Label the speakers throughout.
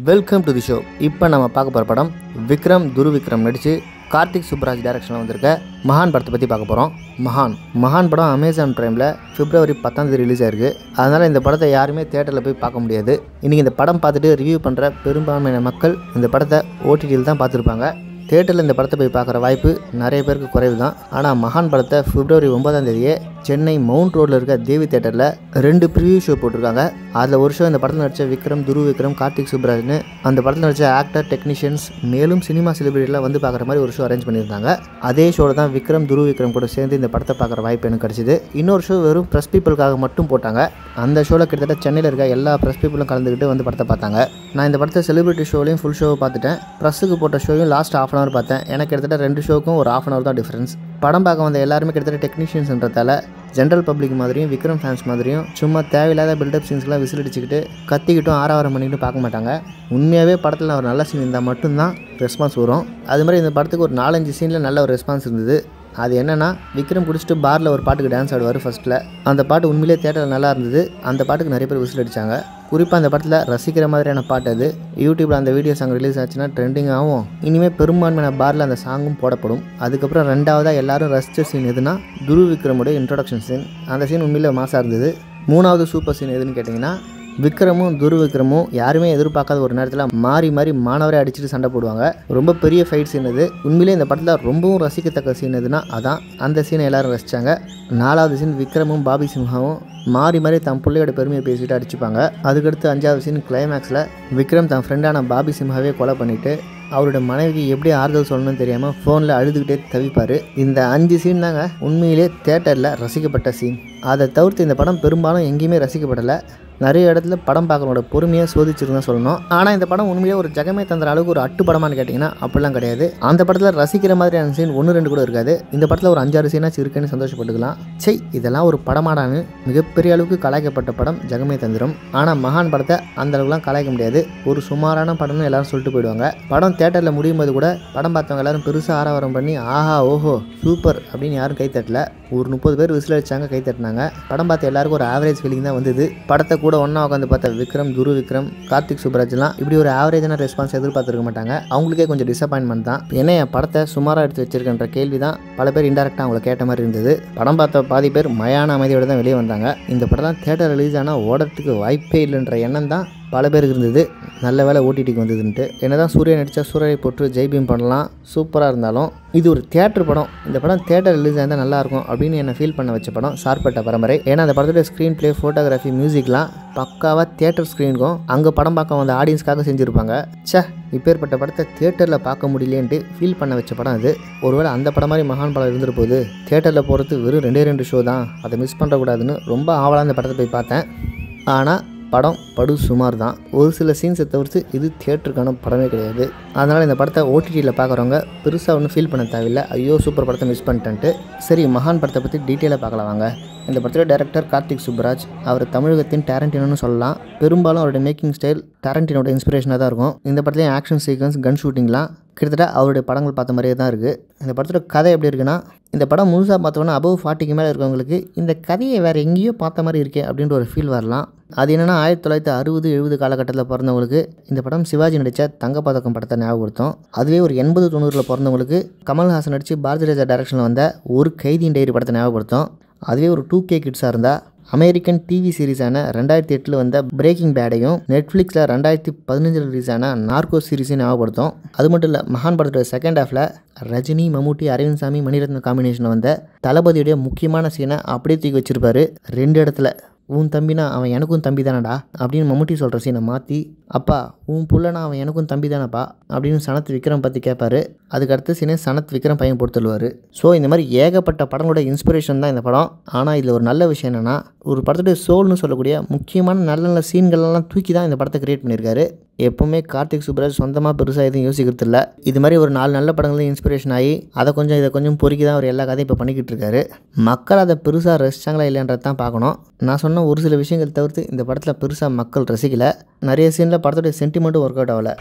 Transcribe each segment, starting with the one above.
Speaker 1: welcome to the show இப்போ நம்ம பார்க்க போகிற படம் விக்ரம் துரு விக்ரம் நடித்து கார்த்திக் சுப்ராஜ் டைரக்ஷனில் வந்திருக்க மகான் படத்தை பற்றி பார்க்க போகிறோம் மகான் மகான் படம் அமேசான் ப்ரைமில் பிப்ரவரி பத்தாம் தேதி ரிலீஸ் ஆயிருக்கு அதனால் இந்த படத்தை யாருமே தேட்டரில் போய் பார்க்க முடியாது இன்றைக்கி இந்த படம் பார்த்துட்டு ரிவ்யூ பண்ணுற பெரும்பான்மையான மக்கள் இந்த படத்தை ஓடிடியில் தான் பார்த்துருப்பாங்க தேட்டரில் இந்த படத்தை போய் பார்க்குற வாய்ப்பு நிறைய பேருக்கு குறைவு தான் ஆனால் மகான் படத்தை பிப்ரவரி ஒன்பதாம் தேதியே சென்னை மவுண்ட் ரோட்டில் இருக்க தேவி தேட்டரில் ரெண்டு ப்ரிவியூ ஷோ போட்டிருக்காங்க அதில் ஒரு ஷோ இந்த படத்தில் நடித்த விக்ரம் துரு விக்ரம் கார்த்திக் சுப்ராஜ்னு அந்த படத்தில் நடித்த ஆக்டர் டெக்னீஷியன்ஸ் மேலும் சினிமா செலிபிரிட்டிலாம் வந்து பார்க்குற மாதிரி ஒரு ஷோ அரேஞ்ச் பண்ணியிருந்தாங்க அதே ஷோவில் தான் விக்ரம் துரு விக்ரம் கூட சேர்ந்து இந்த படத்தை பார்க்குற வாய்ப்பு எனக்கு கிடச்சிது இன்னொரு ஷோ வெறும் ப்ரெஸ் பீப்புளுக்காக மட்டும் போட்டாங்க அந்த ஷோவில் கிட்டத்தட்ட சென்னையில் இருக்க எல்லா ப்ரெஸ் பீப்புளும் கலந்துக்கிட்டு வந்து படத்தை பார்த்தாங்க நான் இந்த படத்தை செலிபிரிட்டி ஷோலையும் ஃபுல் ஷோவை பார்த்துட்டேன் ப்ரெஸ்ஸுக்கு போட்ட ஷோவையும் லாஸ்ட் ஆஃப் அன் ஹவர் பார்த்தேன் எனக்கு கிட்டத்தட்ட ரெண்டு ஷோக்கும் ஒரு ஆஃப் அன் ஹவர் தான் டிஃப்ரென்ஸ் படம் பார்க்க வந்த எல்லாருமே கிட்டத்தட்ட டெக்னீஷியன்ஸ்ன்றதால ஜென்ரல் பப்ளிக் மாதிரியும் விக்ரம் ஃபேன்ஸ் மாதிரியும் சும்மா தேவையில்லாத பில்டப் சீன்ஸ்லாம் விசில் அடிச்சுக்கிட்டு கத்திக்கிட்டும் ஆறாவரம் பண்ணிக்கிட்டு பார்க்க மாட்டாங்க உண்மையாகவே படத்தில் ஒரு நல்ல சீன் இருந்தால் மட்டும்தான் ரெஸ்பான்ஸ் வரும் அது மாதிரி இந்த படத்துக்கு ஒரு நாலஞ்சு சீனில் நல்ல ஒரு ரெஸ்பான்ஸ் இருந்தது அது என்னென்னா விக்ரம் குடிச்சிட்டு பாரில் ஒரு பாட்டுக்கு டான்ஸ் ஆடுவார் ஃபர்ஸ்ட்டில் அந்த பாட்டு உண்மையிலே தேட்டரில் நல்லா இருந்தது அந்த பாட்டுக்கு நிறைய பேர் விசில் அடித்தாங்க குறிப்பாக அந்த படத்தில் ரசிக்கிற மாதிரியான பாட்டு அது யூடியூப்பில் அந்த வீடியோ சாங் ரிலீஸ் ஆச்சுன்னா ட்ரெண்டிங் ஆகும் இனிமேல் பெரும்பான்மையான பாரில் அந்த சாங்கும் போடப்படும் அதுக்கப்புறம் ரெண்டாவதாக எல்லாரும் ரசித்த சீன் எதுனா துரு விக்ரமுடைய இன்ட்ரடக்ஷன் சீன் அந்த சீன் உண்மையிலே மாசாக இருந்தது மூணாவது சூப்பர் சீன் எதுன்னு கேட்டிங்கன்னா விக்ரமும் துரு விக்ரமும் யாருமே எதிர்பார்க்காத ஒரு நேரத்தில் மாறி மாறி மாணவரை அடிச்சுட்டு சண்டை போடுவாங்க ரொம்ப பெரிய ஃபைட் சீன் அது உண்மையிலே இந்த படத்தில் ரொம்பவும் ரசிக்கத்தக்க சீன் எதுனா அதான் அந்த சீனை எல்லாரும் ரசித்தாங்க நாலாவது சீன் விக்ரமும் பாபி சிம்ஹாவும் மாறி மாறி தன் பிள்ளையோட பெருமையை பேசிட்டு அடிச்சுப்பாங்க அதுக்கடுத்து அஞ்சாவது சீன் கிளைமேக்ஸில் விக்ரம் தன் ஃப்ரெண்டான பாபி சிம்ஹாவே கொலை பண்ணிவிட்டு அவரோட மனைவிக்கு எப்படி ஆறுதல் சொல்லணும்னு தெரியாமல் ஃபோனில் அழுதுகிட்டே தவிப்பார் இந்த அஞ்சு சீன் தாங்க உண்மையிலே தேட்டரில் ரசிக்கப்பட்ட சீன் அதை தவிர்த்து இந்த படம் பெரும்பாலும் எங்கேயுமே ரசிக்கப்படலை நிறைய இடத்துல படம் பார்க்கறோட பொறுமையாக சோதிச்சிருந்தா சொல்லணும் ஆனால் இந்த படம் உண்மையிலே ஒரு ஜெகமே தந்துற அளவுக்கு ஒரு அட்டு படமான்னு கேட்டிங்கன்னா அப்படிலாம் கிடையாது அந்த படத்தில் ரசிக்கிற மாதிரியான சீன் ஒன்று ரெண்டு கூட இருக்காது இந்த படத்தில் ஒரு அஞ்சாறு சீனாச்சும் இருக்குன்னு சந்தோஷப்பட்டுக்கலாம் சை இதெல்லாம் ஒரு படமாடான்னு மிகப்பெரிய அளவுக்கு கலாய்க்கப்பட்ட படம் ஜெகமே தந்திரம் ஆனால் மகான் படத்தை அந்த அளவுக்குலாம் கலாய்க்க முடியாது ஒரு சுமாரான படம்னு எல்லாரும் சொல்லிட்டு போயிடுவாங்க படம் தேட்டரில் முடியும் போது கூட படம் பார்த்தவங்க எல்லாரும் பெருசாக ஆரவாரம் பண்ணி ஆஹா ஓஹோ சூப்பர் அப்படின்னு யாரும் கை தட்டல ஒரு முப்பது பேர் விசில் அடிச்சாங்க கை தட்டினாங்க படம் பார்த்த எல்லாருக்கும் ஒரு ஆவரேஜ் ஃபீலிங் தான் வந்தது படத்தை கூட ஒன்றா உட்காந்து பார்த்த விக்ரம் துரு விக்ரம் கார்த்திக் சுப்ராஜ்லாம் இப்படி ஒரு ஆவரேஜான ரெஸ்பான்ஸ் எதிர்பார்த்துருக்க மாட்டாங்க அவங்களுக்கே கொஞ்சம் டிசப்பாயின்மெண்ட் தான் என்ன என் படத்தை சுமாராக எடுத்து வச்சிருக்கன்ற கேள்வி தான் பல பேர் இன்டெரக்டாக அவங்கள கேட்ட மாதிரி இருந்தது படம் பார்த்த பாதி பேர் மயான அமைதியோட தான் வெளியே வந்தாங்க இந்த படம் தேட்டர் ரிலீஸ் ஆனால் ஓடுறதுக்கு வாய்ப்பே இல்லைன்ற எண்ணம் தான் பல பேருக்கு இருந்தது நல்ல வேலை ஓடிடிக்கு வந்ததுன்ட்டு என்னதான் சூர்யா நடித்தா சூரியனை போட்டு ஜெய்பீம் பண்ணலாம் சூப்பராக இருந்தாலும் இது ஒரு தேட்டர் படம் இந்த படம் தேட்டர் ரிலீஸ் ஆயிருந்தால் நல்லாயிருக்கும் அப்படின்னு என்னை ஃபீல் பண்ண வச்ச படம் சார்பட்ட பரம்பரை ஏன்னா அந்த படத்தோட ஸ்க்ரீன் ப்ளே ஃபோட்டோகிராஃபி மியூசிக்லாம் பக்காவாக தேட்டர் ஸ்க்ரீனுக்கும் அங்கே படம் பார்க்க வந்த ஆடியன்ஸ்க்காக செஞ்சுருப்பாங்க ச்சே இப்பேற்பட்ட படத்தை தேட்டரில் பார்க்க முடியலேன்ட்டு ஃபீல் பண்ண வச்ச படம் அது ஒருவேளை அந்த படம் மாதிரி மகான் படம் இருந்துட்டு போகுது தேட்டரில் போகிறது வெறும் ரெண்டே ரெண்டு ஷோ தான் அதை மிஸ் பண்ணுறக்கூடாதுன்னு ரொம்ப ஆவலாக அந்த படத்தை போய் பார்த்தேன் ஆனால் படம் படு சுமார் தான் ஒரு சில சீன்ஸை தவிர்த்து இது தியேட்டருக்கான படமே கிடையாது அதனால் இந்த படத்தை ஓடிடியில் பார்க்குறவங்க பெருசாக ஒன்றும் ஃபீல் பண்ண தேவையில்லை ஐயோ சூப்பர் படத்தை மிஸ் பண்ணிட்டேன்ட்டு சரி மகான் படத்தை பற்றி டீட்டெயிலாக பார்க்கலாம் வாங்க இந்த படத்தோட டேரக்டர் கார்த்திக் சுப்ராஜ் அவர் தமிழகத்தின் டேரண்டினோன்னு சொல்லலாம் பெரும்பாலும் அவருடைய மேக்கிங் ஸ்டைல் டேரண்டினோட இன்ஸ்பிரேஷனாக தான் இருக்கும் இந்த படத்துலேயும் ஆக்ஷன் சீக்வன்ஸ் கன் ஷூட்டிங்லாம் கிட்டத்தட்ட அவருடைய படங்கள் பார்த்த மாதிரியே தான் இருக்குது இந்த படத்தோட கதை எப்படி இருக்குன்னா இந்த படம் முழுசாக பார்த்தோன்னா அபவ் ஃபார்ட்டிக்கு மேலே இருக்கவங்களுக்கு இந்த கதையை வேறு எங்கேயோ பார்த்த மாதிரி இருக்கே அப்படின்ற ஒரு ஃபீல் வரலாம் அது என்னென்னா ஆயிரத்தி தொள்ளாயிரத்தி அறுபது எழுபது காலகட்டத்தில் பிறந்தவங்களுக்கு இந்த படம் சிவாஜி நடித்த தங்கப்பதக்கம் படத்தை ஞாபகப்படுத்தும் அதுவே ஒரு எண்பது தொண்ணூறில் பிறந்தவங்களுக்கு கமல்ஹாசன் நடித்து பாரதி ராஜா டைரக்ஷனில் வந்த ஒரு கைதியின் டைரி படத்தை ஞாபகப்படுத்தும் அதுவே ஒரு டூ கே கிட்ஸாக இருந்தால் அமெரிக்கன் டிவி சீரிஸான ரெண்டாயிரத்தி எட்டில் வந்த பிரேக்கிங் பேடையும் நெட்ஃப்ளிக்ஸில் ரெண்டாயிரத்தி பதினஞ்சில் ரிலீஸான நார்கோ சீரிஸையும் ஞாபகப்படுத்தும் அது மட்டும் இல்லை மகான் படத்தோட செகண்ட் ஹாஃபில் ரஜினி மம்முட்டி அரவிந்த் சாமி மணிரத்னம் காம்பினேஷனில் வந்த தளபதியுடைய முக்கியமான சீனை அப்படியே தூக்கி வச்சிருப்பாரு ரெண்டு இடத்துல உன் தம்பினா அவன் எனக்கும் தம்பி தானடா அப்படின்னு மம்முட்டி சொல்கிற சீனை மாற்றி அப்பா உன் புள்ளனா அவன் எனக்கும் தம்பி தானப்பா அப்படின்னு சனத் விக்ரம் பற்றி கேட்பாரு அதுக்கு அடுத்த சீனே சனத் விக்ரம் பையன் போட்டு தள்ளுவார் ஸோ இந்த மாதிரி ஏகப்பட்ட படங்களோட இன்ஸ்பிரேஷன் தான் இந்த படம் ஆனால் இதில் ஒரு நல்ல விஷயம் என்னென்னா ஒரு படத்துடைய சோல்னு சொல்லக்கூடிய முக்கியமான நல்ல நல்ல சீன்களெல்லாம் தூக்கி தான் இந்த படத்தை கிரியேட் பண்ணியிருக்காரு எப்போவுமே கார்த்திக் சுப்ராஜ் சொந்தமாக பெருசாக எதுவும் யோசிக்கிறது இல்லை இது மாதிரி ஒரு நாலு நல்ல படங்களும் இன்ஸ்பிரேஷன் ஆகி அதை கொஞ்சம் இதை கொஞ்சம் பொறுக்கி தான் அவர் எல்லா கதையும் இப்போ பண்ணிக்கிட்டு இருக்காரு மக்கள் அதை பெருசாக ரசிச்சாங்களா இல்லைன்றது தான் பார்க்கணும் நான் சொன்ன ஒரு சில விஷயங்கள் தவிர்த்து இந்த படத்தில் பெருசாக மக்கள் ரசிக்கலை நிறைய சீனில் படத்துடைய சென்டிமெண்ட்டும் ஒர்க் அவுட் ஆகலை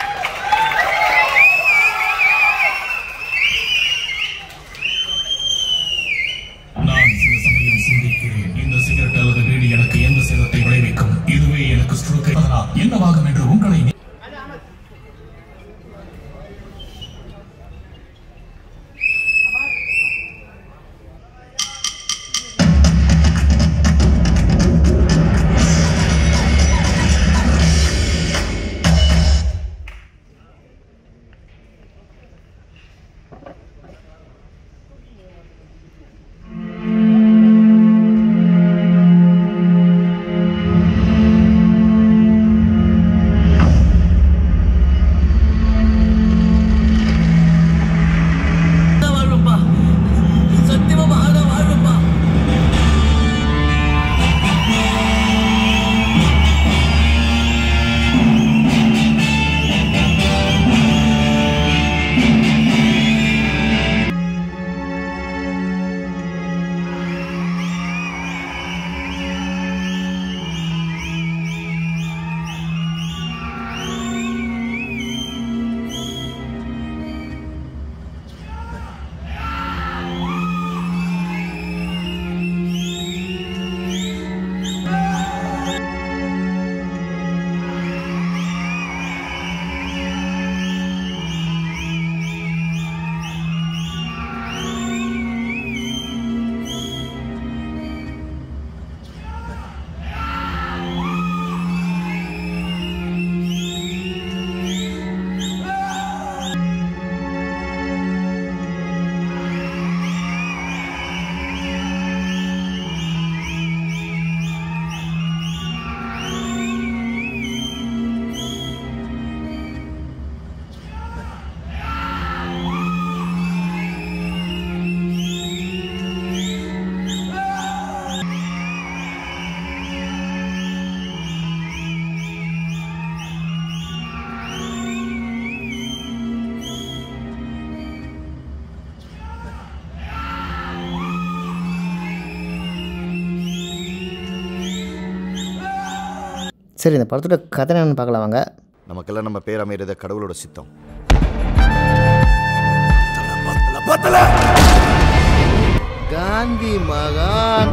Speaker 2: நான் சில சமயம் சிந்திக்கிறேன் இந்த சிகரெட் அல்லது வீடு எனக்கு எந்த சேதத்தை விளைவிக்கும் இதுவே எனக்கு ஸ்ட்ரோக் என்னவாகும் என்று உங்களை
Speaker 1: சரி இந்த படத்தோட கதை என்னன்னு பார்க்கலாம் வாங்க
Speaker 3: நமக்கெல்லாம் நம்ம பேர் அமைகிறது கடவுளோட சித்தம்
Speaker 1: காந்தி மகான்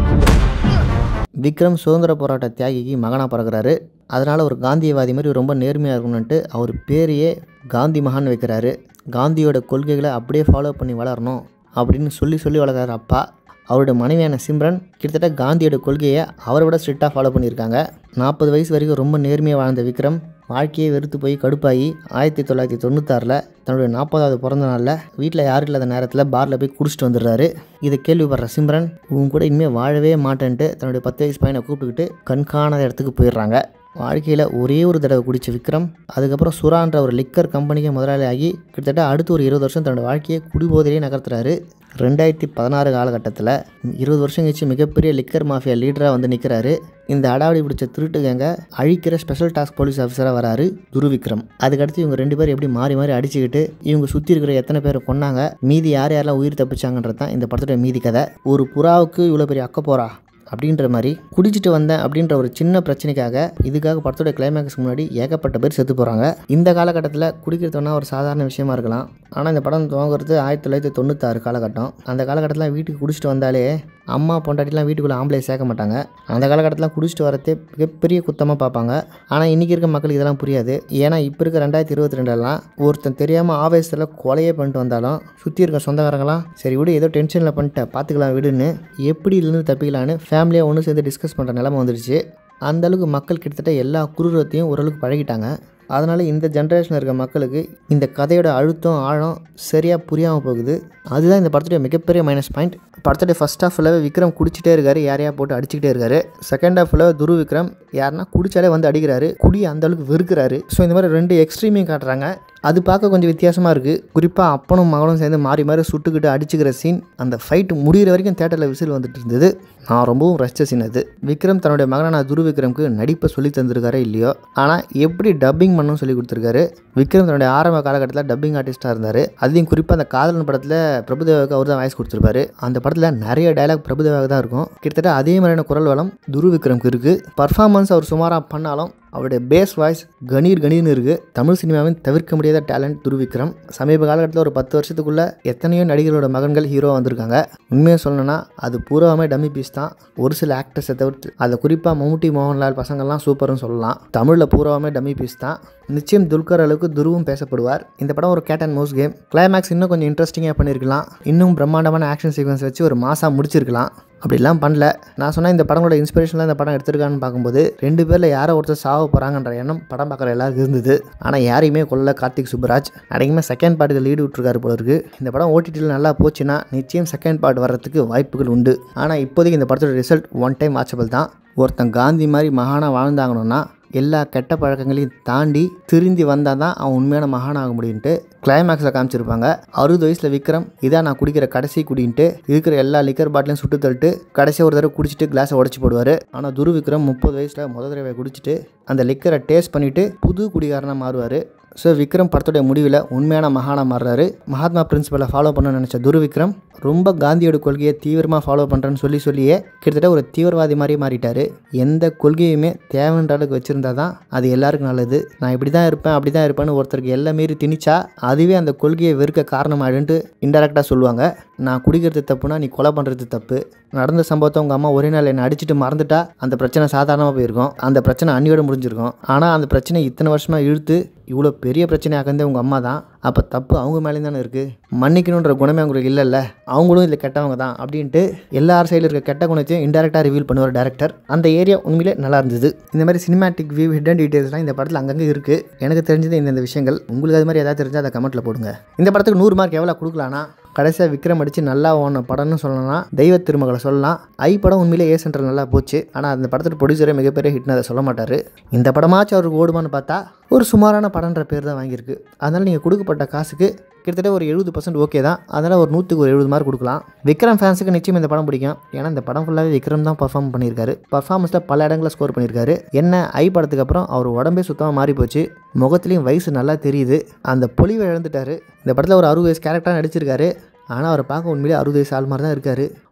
Speaker 1: விக்ரம் சுதந்திர போராட்ட தியாகிக்கு மகனாக பிறகுறாரு அதனால் ஒரு காந்தியவாதி மாதிரி ரொம்ப நேர்மையாக இருக்கணுன்ட்டு அவர் பேரையே காந்தி மகான் வைக்கிறாரு காந்தியோட கொள்கைகளை அப்படியே ஃபாலோ பண்ணி வளரணும் அப்படின்னு சொல்லி சொல்லி வளர்க்குறாரு அப்பா அவரோட மனைவியான சிம்ரன் கிட்டத்தட்ட காந்தியோட கொள்கையை அவரை விட ஸ்ட்ரிக்டாக ஃபாலோ பண்ணியிருக்காங்க நாற்பது வயசு வரைக்கும் ரொம்ப நேர்மையாக வாழ்ந்த விக்ரம் வாழ்க்கையை வெறுத்து போய் கடுப்பாகி ஆயிரத்தி தொள்ளாயிரத்தி தொண்ணூத்தாறில் தன்னுடைய நாற்பதாவது பிறந்த நாளில் வீட்டில் யாரும் இல்லாத நேரத்தில் பாரில் போய் குடிச்சிட்டு வந்துடுறாரு இதை கேள்விப்படுற சிம்ரன் உன் கூட இனிமேல் வாழவே மாட்டேன்ட்டு தன்னுடைய பத்து வயசு பையனை கூப்பிட்டுக்கிட்டு கண்காணாத இடத்துக்கு போயிடுறாங்க வாழ்க்கையில் ஒரே ஒரு தடவை குடிச்ச விக்ரம் அதுக்கப்புறம் சுறான்ற ஒரு லிக்கர் கம்பெனிக்கு முதலாளி ஆகி கிட்டத்தட்ட அடுத்து ஒரு இருபது வருஷம் தன்னோட வாழ்க்கையை குடிபோதையிலே நகர்த்துறாரு ரெண்டாயிரத்தி பதினாறு காலகட்டத்தில் இருபது வருஷம் கழிச்சு மிகப்பெரிய லிக்கர் மாஃபியா லீடராக வந்து நிற்கிறாரு இந்த அடாவடி பிடிச்ச திருட்டு கேங்க அழிக்கிற ஸ்பெஷல் டாஸ்க் போலீஸ் ஆஃபீஸராக வராரு துருவிக்ரம் அதுக்கடுத்து இவங்க ரெண்டு பேரும் எப்படி மாறி மாறி அடிச்சுக்கிட்டு இவங்க சுற்றி இருக்கிற எத்தனை பேரை கொன்னாங்க மீதி யார் யாரெல்லாம் உயிர் தப்பிச்சாங்கன்றது தான் இந்த படத்தோட மீதி கதை ஒரு புறாவுக்கு இவ்வளோ பெரிய அக்க போறா அப்படின்ற மாதிரி குடிச்சிட்டு வந்தேன் அப்படின்ற ஒரு சின்ன பிரச்சனைக்காக இதுக்காக படத்தோட கிளைமேக்ஸ்க்கு முன்னாடி ஏகப்பட்ட பேர் செத்து போகிறாங்க இந்த காலகட்டத்தில் குடிக்கிறதுனா ஒரு சாதாரண விஷயமா இருக்கலாம் ஆனால் இந்த படம் துவங்குறது ஆயிரத்தி தொள்ளாயிரத்தி தொண்ணூத்தாறு காலகட்டம் அந்த காலகட்டத்தில் வீட்டுக்கு குடிச்சிட்டு வந்தாலே அம்மா பொண்டாட்டிலாம் வீட்டுக்குள்ளே ஆம்பளை சேர்க்க மாட்டாங்க அந்த காலகட்டத்தில் குடிச்சிட்டு வரதே மிகப்பெரிய குத்தமாக பார்ப்பாங்க ஆனால் இன்றைக்கி இருக்க மக்களுக்கு இதெல்லாம் புரியாது ஏன்னா இப்போ இருக்க ரெண்டாயிரத்தி இருபத்தி ரெண்டுலாம் ஒருத்தன் தெரியாமல் ஆவேசத்தில் கொலையே பண்ணிட்டு வந்தாலும் சுற்றி இருக்க சொந்தக்காரங்களாம் சரி விடு ஏதோ டென்ஷனில் பண்ணிட்ட பார்த்துக்கலாம் விடுன்னு எப்படி இதுலேருந்து தப்பிக்கலான்னு ஃபேமிலியாக ஒன்று சேர்ந்து டிஸ்கஸ் பண்ணுற நிலமை வந்துடுச்சு அந்த அளவுக்கு மக்கள் கிட்டத்தட்ட எல்லா குரூரத்தையும் ஓரளவுக்கு பழகிட்டாங்க அதனால் இந்த ஜென்ரேஷனில் இருக்க மக்களுக்கு இந்த கதையோட அழுத்தம் ஆழம் சரியாக புரியாமல் போகுது அதுதான் இந்த படத்துடைய மிகப்பெரிய மைனஸ் பாயிண்ட் படத்துடைய ஃபஸ்ட் ஹாஃபில் விக்ரம் குடிச்சிட்டே இருக்காரு யாரையா போட்டு அடிச்சுக்கிட்டே இருக்காரு செகண்ட் ஹாஃபில் துரு விக்ரம் யாருன்னா குடிச்சாலே வந்து அடிக்கிறாரு குடி அந்த அளவுக்கு வெறுக்கிறாரு ஸோ இந்த மாதிரி ரெண்டு எக்ஸ்ட்ரீமையும் காட்டுறாங்க அது பார்க்க கொஞ்சம் வித்தியாசமாக இருக்குது குறிப்பாக அப்பனும் மகளும் சேர்ந்து மாறி மாறி சுட்டுக்கிட்டு அடிச்சுக்கிற சீன் அந்த ஃபைட் முடிகிற வரைக்கும் தேட்டரில் விசில் வந்துட்டு இருந்தது நான் ரொம்பவும் ரசித்த சீன் அது விக்ரம் தன்னுடைய மகனான துரு விக்ரம்க்கு நடிப்பை சொல்லி தந்திருக்காரோ இல்லையோ ஆனால் எப்படி டப்பிங் பண்ணணும்னு சொல்லி கொடுத்துருக்காரு விக்ரம் தன்னுடைய ஆரம்ப காலகட்டத்தில் டப்பிங் ஆர்டிஸ்ட்டாக இருந்தார் அதுலேயும் குறிப்பாக அந்த காதலன் படத்தில் பிரபுதேவாவுக்கு அவர் தான் வாய்ஸ் கொடுத்துருப்பாரு அந்த படத்தில் நிறைய டைலாக் பிரபுதேவாவுக்கு தான் இருக்கும் கிட்டத்தட்ட அதே மாதிரியான குரல் வளம் துரு விக்ரம்க்கு இருக்குது பர்ஃபார்மன்ஸ் அவர் சுமாராக பண்ணாலும் அவருடைய பேஸ் வாய்ஸ் கணீர் கணீர்னு இருக்குது தமிழ் சினிமாவின் தவிர்க்க முடியாத டேலண்ட் துருவிக்ரம் சமீப காலகட்டத்தில் ஒரு பத்து வருஷத்துக்குள்ள எத்தனையோ நடிகர்களோட மகன்கள் ஹீரோ வந்திருக்காங்க உண்மையை சொல்லணும்னா அது பூராவுமே டம்மி பீஸ் தான் ஒரு சில ஆக்டர்ஸை தவிர்த்து அதை குறிப்பாக மம்முட்டி மோகன்லால் பசங்கள்லாம் சூப்பர்னு சொல்லலாம் தமிழில் பூராவுமே டம்மி பீஸ் தான் நிச்சயம் துல்கர் அளவுக்கு துருவும் பேசப்படுவார் இந்த படம் ஒரு cat and mouse game climax இன்னும் கொஞ்சம் இன்ட்ரெஸ்டிங்காக பண்ணியிருக்கலாம் இன்னும் பிரம்மாண்டமான ஆக்ஷன் சீக்வன்ஸ் வச்சு ஒரு மாசாக முடிச்சிருக்கலாம் அப்படிலாம் பண்ணல நான் சொன்ன இந்த படங்களோட இன்ஸ்பிரேஷனில் இந்த படம் எடுத்திருக்கான்னு பார்க்கும்போது ரெண்டு பேரில் யாரோ ஒருத்தர் சாவ போகிறாங்கன்ற எண்ணம் படம் பார்க்குற எல்லாருக்கும் இருந்தது ஆனால் யாரையுமே கொல்ல கார்த்திக் சுப்ராஜ் அடைக்குமே செகண்ட் பார்ட்டுக்கு லீடு விட்டுருக்காரு போல இருக்கு இந்த படம் ஓடிடியில் நல்லா போச்சுன்னா நிச்சயம் செகண்ட் பார்ட் வர்றதுக்கு வாய்ப்புகள் உண்டு ஆனால் இப்போதைக்கு இந்த படத்தோட ரிசல்ட் ஒன் டைம் வாட்சபிள் தான் ஒருத்தன் காந்தி மாதிரி மகானாக வாழ்ந்தாங்கணும்னா எல்லா கெட்ட பழக்கங்களையும் தாண்டி திருந்தி வந்தால் தான் அவன் உண்மையான மகானாக முடியுன்ட்டு கிளைமேக்ஸில் காமிச்சிருப்பாங்க அறுபது வயசில் விக்ரம் இதான் நான் குடிக்கிற கடைசி குடின்ட்டு இருக்கிற எல்லா லிக்கர் பாட்டிலையும் சுட்டு தள்ளிட்டு கடைசியாக ஒரு தடவை குடிச்சிட்டு கிளாஸை உடச்சி போடுவார் ஆனால் துரு விக்ரம் முப்பது வயசில் முத தடவை குடிச்சிட்டு அந்த லிக்கரை டேஸ்ட் பண்ணிவிட்டு புது குடிகாரனாக மாறுவார் ஸோ விக்ரம் படத்துடைய முடிவில் உண்மையான மகானா மாறுறாரு மகாத்மா பிரின்சிபலை ஃபாலோ பண்ண நினச்ச துரு விக்ரம் ரொம்ப காந்தியோட கொள்கையை தீவிரமாக ஃபாலோ பண்ணுறேன்னு சொல்லி சொல்லியே கிட்டத்தட்ட ஒரு தீவிரவாதி மாதிரி மாறிட்டார் எந்த கொள்கையுமே தேவைன்ற அளவுக்கு வச்சுருந்தா தான் அது எல்லாருக்கும் நல்லது நான் இப்படி தான் இருப்பேன் அப்படி தான் இருப்பேன்னு ஒருத்தருக்கு எல்லாம் மீறி திணிச்சா அதுவே அந்த கொள்கையை வெறுக்க காரணமாயிடுன்ட்டு இன்டெரக்டாக சொல்லுவாங்க நான் குடிக்கிறது தப்புனா நீ கொலை பண்ணுறது தப்பு நடந்த சம்பவத்தை உங்கள் அம்மா ஒரே நாள் என்னை அடிச்சுட்டு மறந்துட்டா அந்த பிரச்சனை சாதாரணமாக போயிருக்கும் அந்த பிரச்சனை அன்னியோட முடிஞ்சிருக்கும் ஆனால் அந்த பிரச்சனை இத்தனை வருஷமாக இழுத்து இவ்வளோ பெரிய பிரச்சனை ஆக்கந்தே உங்கள் அம்மா தான் அப்போ தப்பு அவங்க மேலேயும் தானே இருக்குது மன்னிக்கணுன்ற குணமே அவங்களுக்கு இல்லைல்ல அவங்களும் இதில் கெட்டவங்க தான் அப்படின்ட்டு எல்லார் சைடில் இருக்க கெட்ட குணத்தையும் இன்டெரக்டாக ரிவீல் பண்ணுவார் டேரக்டர் அந்த ஏரியா உண்மையிலே நல்லா இருந்தது இந்த மாதிரி சினிமாட்டிக் வியூ ஹிடன் டீட்டெயில்ஸ்லாம் இந்த படத்தில் அங்கங்கே இருக்குது எனக்கு தெரிஞ்சது இந்த விஷயங்கள் உங்களுக்கு அது மாதிரி ஏதாவது தெரிஞ்சால் அதை கமெண்ட்டில் போடுங்க இந்த படத்துக்கு நூறு மார்க் எவ்வளோ கொடுக்கலான்னா கடைசியாக விக்ரம் அடித்து நல்லா ஓன படம்னு சொல்லலாம் தெய்வ திருமகளை சொல்லலாம் ஐ படம் உண்மையிலே ஏ சென்டர் நல்லா போச்சு ஆனால் அந்த படத்தோட ப்ரொடியூசரே மிகப்பெரிய ஹிட்னு அதை சொல்ல மாட்டார் இந்த படமாச்சும் அவருக்கு ஓடுமான்னு பார்த்தா ஒரு சுமாரான படம்ன்ற பேர் தான் வாங்கியிருக்கு அதனால் நீங்கள் கொடுக்கப்பட்ட காசுக்கு கிட்டத்தட்ட ஒரு எழுபது பர்சன்ட் ஓகே தான் அதனால் ஒரு நூற்றுக்கு ஒரு எழுபது மார்க் கொடுக்கலாம் விக்ரம் ஃபேன்ஸுக்கு நிச்சயம் இந்த படம் பிடிக்கும் ஏன்னா இந்த படம் ஃபுல்லாகவே விக்ரம் தான் பர்ஃபார்ம் பண்ணியிருக்காரு பர்ஃபார்மன்ஸில் பல இடங்களில் ஸ்கோர் பண்ணியிருக்காரு என்ன ஐ படத்துக்கு அப்புறம் அவர் உடம்பே சுத்தமாக மாறி போச்சு முகத்துலேயும் வயசு நல்லா தெரியுது அந்த பொலிவை இழந்துட்டார் இந்த படத்தில் ஒரு அறுபது வயசு கேரக்டராக நடிச்சிருக்காரு ஆனால் அவரை பார்க்க உண்மையிலே அறுபது வயசு ஆள் மாதிரி தான் இருக்கார்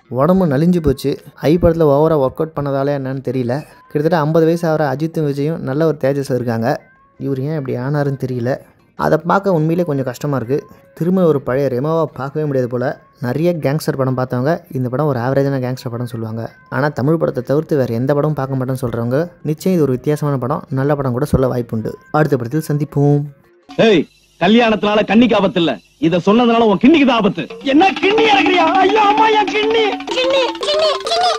Speaker 1: உடம்பு நலிஞ்சு போச்சு ஐ படத்தில் ஓவராக ஒர்க் அவுட் பண்ணதால என்னன்னு தெரியல கிட்டத்தட்ட ஐம்பது வயசு ஆகிற அஜித்தும் விஜயும் நல்ல ஒரு தேஜஸ் இருக்காங்க இவர் ஏன் இப்படி ஆனாருன்னு தெரியல அதை பார்க்க உண்மையிலே கொஞ்சம் கஷ்டமாக இருக்குது திரும்ப ஒரு பழைய ரெமோவை பார்க்கவே முடியாது போல் நிறைய கேங்ஸ்டர் படம் பார்த்தவங்க இந்த படம் ஒரு ஆவரேஜான கேங்ஸ்டர் படம் சொல்லுவாங்க ஆனால் தமிழ் படத்தை தவிர்த்து வேறு எந்த படமும் பார்க்க மாட்டேன்னு சொல்கிறவங்க நிச்சயம் இது ஒரு வித்தியாசமான படம் நல்ல படம் கூட சொல்ல வாய்ப்புண்டு அடுத்த படத்தில் சந்திப்போம்
Speaker 4: ஏய் கல்யாணத்தினால கண்ணிக்கு ஆபத்து இல்ல இத சொன்னதுனால உன் கிண்ணிக்கு தான் ஆபத்து என்ன கிண்ணி இறக்குறியா ஐயோ அம்மா என் கிண்ணி
Speaker 5: கிண்ணி கிண்ணி கிண்ணி